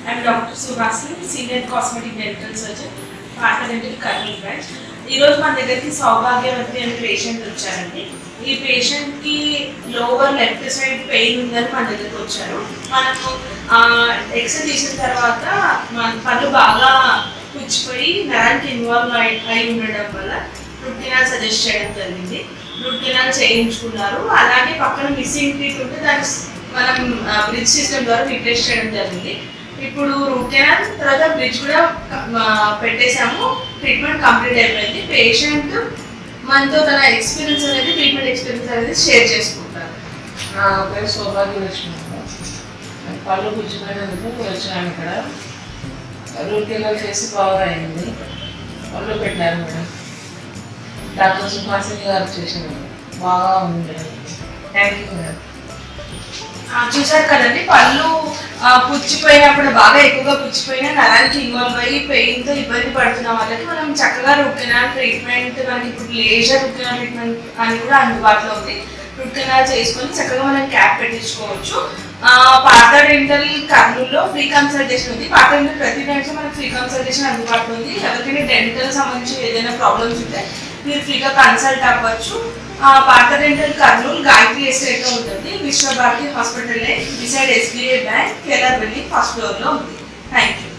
I'm doctor Suhasini senior cosmetic dental surgeon పాత dental Kurnool branch ఈరోజు మన దగ్గరికి సౌభాగ్యవతి అనే పేషెంట్ వచ్చారండి ఈ పేషెంట్కి లోవర్ లెఫ్ట్ సైడ్ పెయిన్ ఉందని మన దగ్గరికి వచ్చారు మనము ఎక్స్రే తీసిన తర్వాత మన పళ్ళు బాగా పుచ్చిపోయి నరానికి ఇన్వాల్వ్ అయి అయి ఉండడం వల్ల రూట్ కెనాల్ సజెస్ట్ చేయడం జరిగింది రూట్ కెనాల్ చేయించుకున్నారు అలాగే పక్కన మిస్సింగ్ టీత్ ఉంటే దాన్ని మనం బ్రిడ్జ్ సిస్టమ్ ద్వారా రీప్లేస్ చేయడం జరిగింది ఇప్పుడు రూట్ కెనాల్ తర్వాత బ్రిడ్జ్ కూడా ఆ, పెట్టేశాము ట్రీట్మెంట్ కంప్లీట్ అయిపోయింది పేషెంట్ మనతో తన ఎక్స్పీరియన్స్ అనేది ట్రీట్మెంట్ ఎక్స్పీరియన్స్ అనేది షేర్ చేసుకుంటారు నా పేరు సౌభాగ్యలక్ష్మి నాకు పళ్ళు పుచ్చిపోయినందుకు వచ్చాను ఇక్కడ రూట్ కెనాల్ చేసి పవర్ అయింది పళ్ళు పెట్టారు మేడం డాక్టర్ సుహాసిని గారు చేసినారు బాగా ఉంది మేడం థ్యాంక్ యూ మేడం ఆ, చూసారు కదండి పళ్ళు ఆ, పుచ్చిపోయినప్పుడు బాగా ఎక్కువగా పుచ్చిపోయిన నరానికి ఇన్వాల్వ్ అయ్యి పెయిన్ తో ఇబ్బంది పడుతున్న వాళ్ళకి మనం చక్కగా రూట్ కెనాల్ ట్రీట్మెంట్ మనకి ఇప్పుడు లేజర్ రూట్ కెనాల్ ట్రీట్మెంట్ అని కూడా అందుబాటులో ఉంది రూట్ కెనాల్ చేసుకొని చక్కగా మనం క్యాప్ పెట్టించుకోవచ్చు ఆ, పాత డెంటల్ కర్నూలులో ఫ్రీ కన్సల్టేషన్ ఉంది పాత డెంటల్ ప్రతి డెంటల్ మనకి ఫ్రీ కన్సల్టేషన్ అందుబాటులో ఉంది ఎవరికైనా డెంటల్ సంబంధించి ఏదైనా ప్రాబ్లమ్స్ ఉంటే మీరు ఫ్రీగా కన్సల్ట్ అవ్వచ్చు ఆ, పాత డెంటల్ కర్నూలు గాయత్రి ఎస్టేట్ లో ఉంటుంది Vishwabharati hospital beside SBI bank Kerala building first floor లో ఉంది థ్యాంక్ యూ